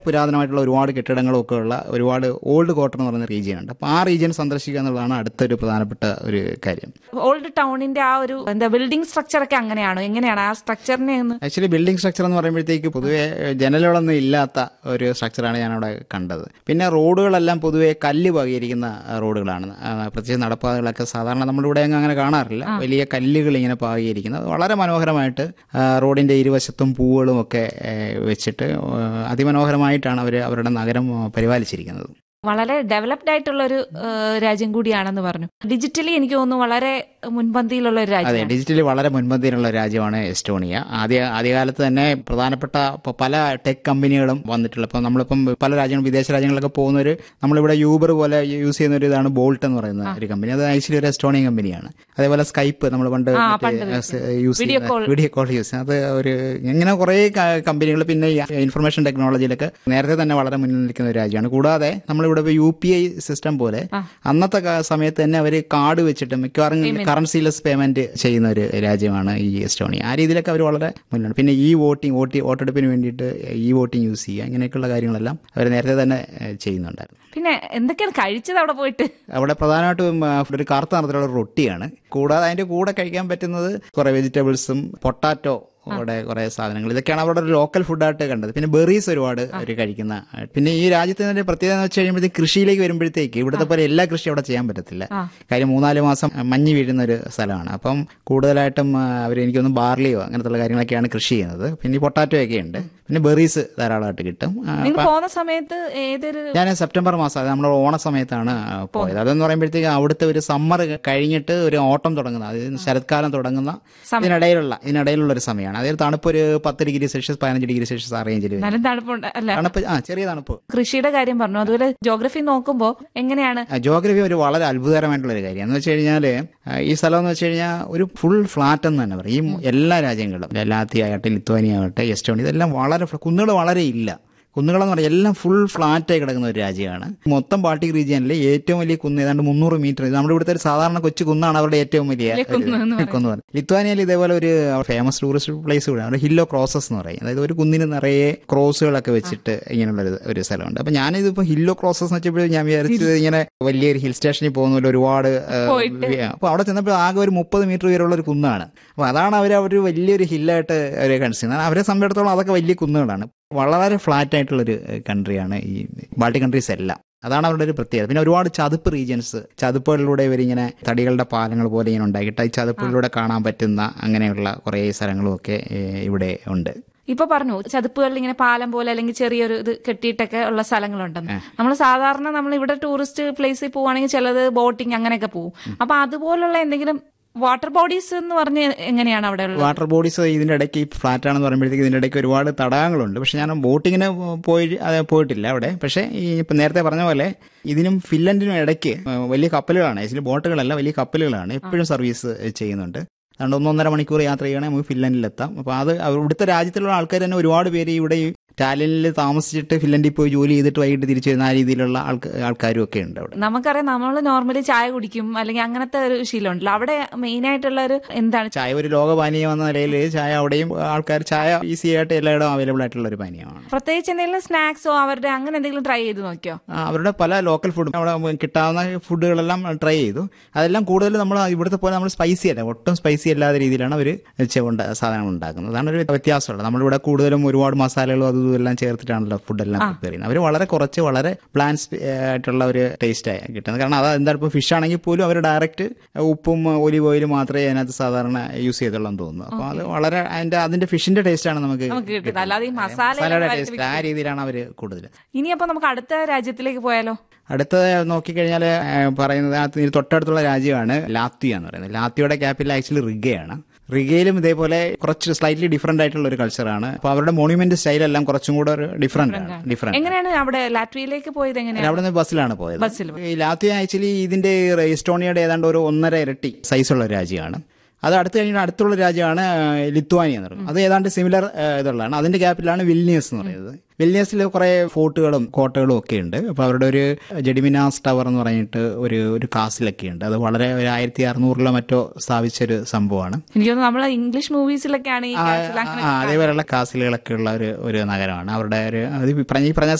പുരാതനമായിട്ടുള്ള ഒരുപാട് കെട്ടിടങ്ങളും ഒക്കെ ഉള്ള ഒരുപാട് ഓൾഡ് കോട്ടൺ എന്ന് പറയുന്ന റീജിയൻ ഉണ്ട് അപ്പോൾ ആ റീജിയൻ സന്ദർശിക്കുക എന്നുള്ളതാണ് അടുത്തൊരു പ്രധാനപ്പെട്ട ഒരു കാര്യം ഓൾഡ് ടൗണിന്റെ ആ ഒരു എന്താ ബിൽഡിംഗ് സ്ട്രക്ചർ ഒക്കെ അങ്ങനെയാണോ എങ്ങനെയാണ് ആ സ്ട്രക്ചറിനെ ഒന്ന് ആക്ച്വലി ബിൽഡിംഗ് സ്ട്രക്ചർ എന്ന് പറയുമ്പോഴത്തേക്ക് പൊതുവെ ജനലുകളൊന്നും ഇല്ലാത്ത ഒരു സ്ട്രക്ചറാണ് ഞാനവിടെ കണ്ടത് പിന്നെ റോഡുകളെല്ലാം പൊതുവെ കല്ല് പകിയിരിക്കുന്ന റോഡുകളാണ് ആ, പ്രത്യേകിച്ച് നടപ്പാതകളൊക്കെ സാധാരണ നമ്മുടെ ഇവിടെ അങ്ങ് അങ്ങനെ കാണാറില്ല വലിയ കല്ലുകൾ ഇങ്ങനെ പാകിയിരിക്കുന്നത് വളരെ മനോഹരമായിട്ട് ആ, റോഡിന്റെ ഇരുവശത്തും പൂവുകളും ഒക്കെ ഏ, വെച്ചിട്ട് ആ, അതിമനോഹരമായിട്ടാണ് അവർ അവരുടെ നഗരം ആ, പരിപാലിച്ചിരിക്കുന്നത് വളരെ ഡെവലപ്ഡ് ആയിട്ടുള്ള ഒരു ഏഹ്, രാജ്യം കൂടിയാണെന്ന് പറഞ്ഞു ഡിജിറ്റലി എനിക്ക് തോന്നുന്നു വളരെ മുൻപന്തിയിലുള്ള ഒരു അതെ രാജ്യം ഡിജിറ്റലി വളരെ മുൻപന്തിയിലുള്ള രാജ്യമാണ് എസ്റ്റോണിയ ആദ്യ ആദ്യകാലത്ത് തന്നെ പ്രധാനപ്പെട്ട ഇപ്പൊ പല ടെക് കമ്പനികളും വന്നിട്ടുള്ള ഇപ്പം നമ്മളിപ്പം പല രാജ്യങ്ങളും വിദേശ രാജ്യങ്ങളിലൊക്കെ പോകുന്നവർ നമ്മളിവിടെ യൂബർ പോലെ യൂസ് ചെയ്യുന്ന ഒരു ഇതാണ് ബോൾട്ട് എന്ന് പറയുന്ന ഒരു കമ്പനി അത് ആക്ച്വലി ഒരു എസ്റ്റോണിയൻ കമ്പനിയാണ് അതേപോലെ സ്കൈപ്പ് നമ്മൾ പണ്ട് ആ, മറ്റേ, പണ്ട് എസ്, യൂസ് Video ചെയ്യുന്ന call. വീഡിയോ കോൾ യൂസ് ചെയ്യുന്നത് അത് ഒരു ഇങ്ങനെ കുറേ കമ്പനികൾ പിന്നെ ഈ ഇൻഫർമേഷൻ ടെക്നോളജിയിലൊക്കെ നേരത്തെ തന്നെ വളരെ മുന്നിൽ നിൽക്കുന്ന ഒരു രാജ്യമാണ് കൂടാതെ നമ്മളിവിടെ യു പി ഐ സിസ്റ്റം പോലെ അന്നത്തെ കാ- സമയത്ത് തന്നെ അവർ കാർഡ് വെച്ചിട്ട് മിക്കവാറും കറൻസിലെസ് പേയ്മെന്റ് ചെയ്യുന്ന ഒരു രാജ്യമാണ് ഈ എസ്റ്റോണിയ ആ രീതിയിലൊക്കെ അവർ വളരെ മുന്നിലാണ് പിന്നെ ഈ വോട്ടിംഗ് വോട്ടി വോട്ടെടുപ്പിന് വേണ്ടിയിട്ട് ഈ വോട്ടിംഗ് യൂസ് ചെയ്യുക ഇങ്ങനെയൊക്കെയുള്ള കാര്യങ്ങളെല്ലാം അവർ നേരത്തെ തന്നെ ഏഹ്, ചെയ്യുന്നുണ്ടായിരുന്നു പിന്നെ എന്തൊക്കെയാണ് കഴിച്ചത് അവിടെ പോയിട്ട് അവിടെ പ്രധാനമായിട്ടും ആ, ഒരു കറുത്ത നിറത്തിലുള്ള റൊട്ടിയാണ് കൂടാതെ അതിന്റെ കൂടെ കഴിക്കാൻ പറ്റുന്നത് കുറെ വെജിറ്റബിൾസും പൊട്ടാറ്റോ അവിടെ കുറെ സാധനങ്ങൾ ഇതൊക്കെയാണ് അവിടെ ഒരു ലോക്കൽ ഫുഡായിട്ട് കണ്ടത് പിന്നെ ബെറീസ് ഒരുപാട് അവർ കഴിക്കുന്ന പിന്നെ ഈ രാജ്യത്തിന്റെ പ്രത്യേകത എന്ന് വെച്ച് കഴിയുമ്പോഴത്തേക്ക് കൃഷിയിലേക്ക് വരുമ്പോഴത്തേക്ക് ഇവിടുത്തെ പോലെ എല്ലാ കൃഷി അവിടെ ചെയ്യാൻ പറ്റത്തില്ല കാര്യം മൂന്നാല് മാസം മഞ്ഞ് വീഴുന്ന ഒരു സ്ഥലമാണ് അപ്പം കൂടുതലായിട്ടും അവർ എനിക്കൊന്ന് ബാർലിയോ അങ്ങനത്തെ കാര്യങ്ങളൊക്കെയാണ് കൃഷി ചെയ്യുന്നത് പിന്നെ ഈ പൊട്ടാറ്റോ ഒക്കെ ഉണ്ട് പിന്നെ ബെറീസ് ധാരാളമായിട്ട് കിട്ടും ആ, നിങ്ങൾ പോകുന്ന സമയത്ത് ഏതൊരു ഞാൻ സെപ്റ്റംബർ മാസം അത് നമ്മുടെ ഓണ സമയത്താണ് ആ, പോയത് അതെന്ന് പറയുമ്പോഴത്തേക്ക് അവിടുത്തെ ഒരു സമ്മർ കഴിഞ്ഞിട്ട് ഒരു ഓട്ടം തുടങ്ങുന്ന അതായത് ശരത്കാലം തുടങ്ങുന്ന ഇതിനിടയിലുള്ള ഇതിനിടയിലുള്ള ഒരു സമയമാണ് അതായത് തണുപ്പ് ഒരു പത്ത് ഡിഗ്രി സെൽഷ്യസ് പതിനഞ്ച് ഡിഗ്രി സെൽഷ്യസ് ആ റേഞ്ചിൽ വരും നല്ല തണുപ്പുണ്ട് അല്ല തണുപ്പ് ആ ചെറിയ തണുപ്പ് കൃഷിയുടെ കാര്യം പറഞ്ഞു അതുപോലെ ജോഗ്രഫി നോക്കുമ്പോ എങ്ങനെയാണ് ജോഗ്രഫി ഒരു വളരെ അത്ഭുതകരമായിട്ടുള്ള ഒരു കാര്യം എന്ന് വെച്ച് കഴിഞ്ഞാൽ ഈ സ്ഥലം എന്ന് വെച്ച് കഴിഞ്ഞാൽ ഒരു ഫുൾ ഫ്ലാറ്റ് എന്ന് തന്നെ പറയും ഈ എല്ലാ രാജ്യങ്ങളും ലാത്തി ആകട്ടെ ലിത്വാനിയ ആകട്ടെ എസ്റ്റോണി ഇതെല്ലാം വളരെ കുന്നുകൾ വളരെ ഇല്ല കുന്നുകളെന്ന് പറഞ്ഞാൽ എല്ലാം ഫുൾ ഫ്ലാറ്റായി കിടക്കുന്ന ഒരു രാജ്യമാണ് മൊത്തം ബാൾട്ടിക് റീജിയനിലെ ഏറ്റവും വലിയ കുന്ന് ഏതാണ്ട് മുന്നൂറ് മീറ്റർ ഇത് നമ്മുടെ ഇവിടുത്തെ ഒരു സാധാരണ കൊച്ചു കുന്നാണ് അവരുടെ ഏറ്റവും വലിയ ഒരു കുന്ന് എന്ന് കുന്ന് പറയുന്നത് ലിത്വാനിയയിൽ ഇതേപോലെ ഒരു ഫേമസ് ടൂറിസ്റ്റ് പ്ലേസ് കൂടെ അവിടെ ഹില്ലോ ക്രോസസ് എന്ന് പറയും അതായത് ഒരു കുന്നിന് നിറയെ ക്രോസുകളൊക്കെ വെച്ചിട്ട് ഇങ്ങനെയുള്ള ഒരു ഒരു സ്ഥലമുണ്ട് അപ്പൊ ഞാനിതിപ്പോ ഹില്ലോ ക്രോസസ് എന്ന് വെച്ചപ്പോഴും ഞാൻ വിചാരിച്ചത് ഇങ്ങനെ വലിയൊരു ഹിൽ സ്റ്റേഷനിൽ പോകുന്ന പോലെ ഒരുപാട് ആ, പോയിട്ട്. വി- അപ്പൊ അവിടെ ചെന്നപ്പോൾ ആകെ ഒരു മുപ്പത് മീറ്റർ ഉയരമുള്ള ഒരു കുന്നാണ് അപ്പൊ അതാണ് അവർ അവർ വലിയൊരു ഹില്ലായിട്ട് അവർ കൺസിഡർ അവരെ സംബന്ധിച്ചിടത്തോളം അതൊക്കെ വലിയ കുന്നുകളാണ് വളരെ ഫ്ലാറ്റ് ആയിട്ടുള്ളൊരു കൺട്രിയാണ് ഈ ബാൾട്ടിക് കൺട്രീസ് എല്ലാം അതാണ് അവരുടെ ഒരു പ്രത്യേകത പിന്നെ ഒരുപാട് ചതുപ്പ് റീജിയൻസ് ചതുപ്പുകളിലൂടെ ഇവരിങ്ങനെ തടികളുടെ പാലങ്ങൾ പോലെ ഇങ്ങനെ ഉണ്ടാക്കിയിട്ട് ഈ ചതുപ്പുകളിലൂടെ കാണാൻ പറ്റുന്ന അങ്ങനെയുള്ള കുറേ സ്ഥലങ്ങളും ഒക്കെ ഏഹ്, ഇവിടെ ഉണ്ട് ഇപ്പൊ പറഞ്ഞു ചതുപ്പുകളിൽ ഇങ്ങനെ പാലം പോലെ അല്ലെങ്കിൽ ചെറിയൊരു ഇത് കെട്ടിയിട്ടൊക്കെ ഉള്ള സ്ഥലങ്ങളുണ്ടെന്ന് നമ്മൾ സാധാരണ നമ്മൾ ഇവിടെ ടൂറിസ്റ്റ് പ്ലേസിൽ പോവുകയാണെങ്കിൽ ചിലത് ബോട്ടിങ് അങ്ങനെയൊക്കെ പോകും അപ്പൊ അതുപോലുള്ള എന്തെങ്കിലും വാട്ടർ ബോഡീസ് എന്ന് പറഞ്ഞ് എങ്ങനെയാണ് അവിടെ ഉള്ളത് വാട്ടർ ബോഡീസ് ഇതിന്റെ ഇടയ്ക്ക് ഈ ഫ്ലാറ്റ് ആണെന്ന് പറയുമ്പോഴത്തേക്ക് ഇതിന്റെ ഇടയ്ക്ക് ഒരുപാട് തടാകങ്ങളുണ്ട് പക്ഷെ ഞാൻ ബോട്ടിങ്ങിന് പോയി അത് പോയിട്ടില്ല അവിടെ പക്ഷേ ഈ ഇപ്പം നേരത്തെ പറഞ്ഞ പോലെ ഇതിനും ഫിൻലൻഡിനും ഇടയ്ക്ക് വലിയ കപ്പലുകളാണ് ഇതിൽ ബോട്ടുകളല്ല വലിയ കപ്പലുകളാണ് എപ്പോഴും സർവീസ് ചെയ്യുന്നുണ്ട് അതുകൊണ്ട് ഒന്നൊന്നര മണിക്കൂർ യാത്ര ചെയ്യണമെങ്കിൽ നമുക്ക് ഫിൻലൻഡിലെത്താം അപ്പോൾ അത് ഇവിടുത്തെ രാജ്യത്തിലുള്ള ആൾക്കാർ തന്നെ ഒരുപാട് പേര് ഇവിടെ ഈ ടാലിനിൽ താമസിച്ചിട്ട് ഫിൻലൻഡിൽ പോയി ജോലി ചെയ്തിട്ട് വൈകിട്ട് തിരിച്ചു വരുന്ന ആ രീതിയിലുള്ള ആൾക്ക- ആൾക്കാരും ഒക്കെ ഉണ്ട് അവിടെ നമുക്കറിയാം നമ്മൾ നോർമലി ചായ കുടിക്കും അല്ലെങ്കിൽ അങ്ങനത്തെ ഒരു ശീലമുണ്ടല്ലോ അവിടെ മെയിൻ ആയിട്ടുള്ള ഒരു എന്താണ് ചായ ഒരു ലോകപാനീയം എന്ന നിലയിൽ ചായ അവിടെയും ആൾക്കാർ ചായ ഈസി ആയിട്ട് എല്ലായിടവും അവൈലബിൾ ആയിട്ടുള്ള ഒരു പാനീയമാണ് പ്രത്യേകിച്ച് എന്തെങ്കിലും സ്നാക്സോ അവരുടെ അങ്ങനെ എന്തെങ്കിലും ട്രൈ ചെയ്ത് നോക്കിയോ ആ, അവരുടെ പല ലോക്കൽ ഫുഡും അവിടെ കിട്ടാവുന്ന ഫുഡുകളെല്ലാം ട്രൈ ചെയ്തു അതെല്ലാം കൂടുതൽ നമ്മൾ ഇവിടുത്തെ പോലെ നമ്മൾ സ്പൈസി അല്ല ഒട്ടും സ്പൈസി അല്ലാത്ത രീതിയിലാണ് അവർ ചെവുണ്ട സാധനങ്ങൾ ഉണ്ടാക്കുന്നത് അതാണ് ഒരു വ്യത്യാസമുള്ളത് നമ്മളിവിടെ കൂടുതലും ഒരുപാട് മസാലകളും അതും ഇതും എല്ലാം ചേർത്തിട്ടാണല്ലോ ഫുഡെല്ലാം പ്രിപ്പയർ ചെയ്യുന്നത് അവർ വളരെ കുറച്ച് വളരെ പ്ലാൻസ് ആയിട്ടുള്ള ഒരു ടേസ്റ്റ് കിട്ടുന്നത് കാരണം അത് എന്താണ് ഇപ്പോൾ ഫിഷ് ആണെങ്കിൽ പോലും അവർ ഡയറക്റ്റ് ഉപ്പും ഒലിവ് ഓയിലും മാത്രമേ അതിനകത്ത് സാധാരണ യൂസ് ചെയ്തുള്ളൂ എന്ന് തോന്നുന്നു അപ്പോൾ അത് വളരെ അതിന്റെ അതിന്റെ ഫിഷിന്റെ ടേസ്റ്റ് ആണ് നമുക്ക് നമുക്ക് കിട്ടുന്നത് അല്ലാതെ ഈ മസാല മസാലയുടെ ടേസ്റ്റ് ആ രീതിയിലാണ് അവർ കൂടുതൽ ഇനി അപ്പൊ നമുക്ക് അടുത്ത രാജ്യത്തിലേക്ക് പോയാലോ അടുത്ത നോക്കിക്കഴിഞ്ഞാൽ പറയുന്നത് ആ ഇതിന് തൊട്ടടുത്തുള്ള രാജ്യമാണ് ലാത്വിയ എന്ന് പറയുന്നത് ലാത്വിയുടെ ക്യാപിറ്റൽ ആക്ച്വലി റിഗയാണ് റിഗയിലും ഇതേപോലെ കുറച്ച് സ്ലൈറ്റ്ലി ഡിഫറെന്റ് ആയിട്ടുള്ള ഒരു കൾച്ചറാണ് അപ്പോൾ അവരുടെ മോണുമെന്റ് സ്റ്റൈലെല്ലാം കുറച്ചും കൂടെ ഒരു ഡിഫറെന്റ് ആണ് ഡിഫറെന്റ് എങ്ങനെയാണ് അവിടെ ലാറ്റ്വിയയിലേക്ക് പോയത് എങ്ങനെയാണ് അവിടെ നിന്ന് ബസ്സിലാണ് പോയത് ബസ്സിൽ ഈ ലാത്വിയ ആക്ച്വലി ഇതിന്റെ എസ്റ്റോണിയയുടെ ഏതാണ്ട് ഒരു ഒന്നര ഇരട്ടി സൈസുള്ള ഒരു രാജ്യമാണ് അത് അടുത്ത് കഴിഞ്ഞാൽ അടുത്തുള്ള രാജ്യമാണ് ലിത്വാനിയ എന്ന് പറയുന്നത് അത് ഏതാണ്ട് സിമിലർ ഇതുള്ളതാണ് അതിന്റെ ക്യാപിറ്റലാണ് വിൽനിയസ് എന്ന് പറയുന്നത് വില്യംസിൽ കുറെ ഫോർട്ടുകളും കോട്ടകളും ഒക്കെ ഉണ്ട് അപ്പോൾ അവരുടെ ഒരു ജെഡിമിനാസ് ടവർ എന്ന് പറഞ്ഞിട്ട് ഒരു ഒരു കാസിലൊക്കെ ഉണ്ട് അത് വളരെ ഒരു ആയിരത്തി അറുന്നൂറിലോ മറ്റോ സ്ഥാപിച്ചൊരു സംഭവമാണ് എനിക്ക് തോന്നുന്നു നമ്മളെ ഇംഗ്ലീഷ് മൂവീസിലൊക്കെയാണ് ഈ ആ, castle അങ്ങനെ ആ, അതേപോലെയുള്ള കാസിലുകളൊക്കെ ഉള്ള ഒരു ഒരു നഗരമാണ് അവരുടെ ഒരു അത് ഈ പറഞ്ഞ ഈ പറഞ്ഞ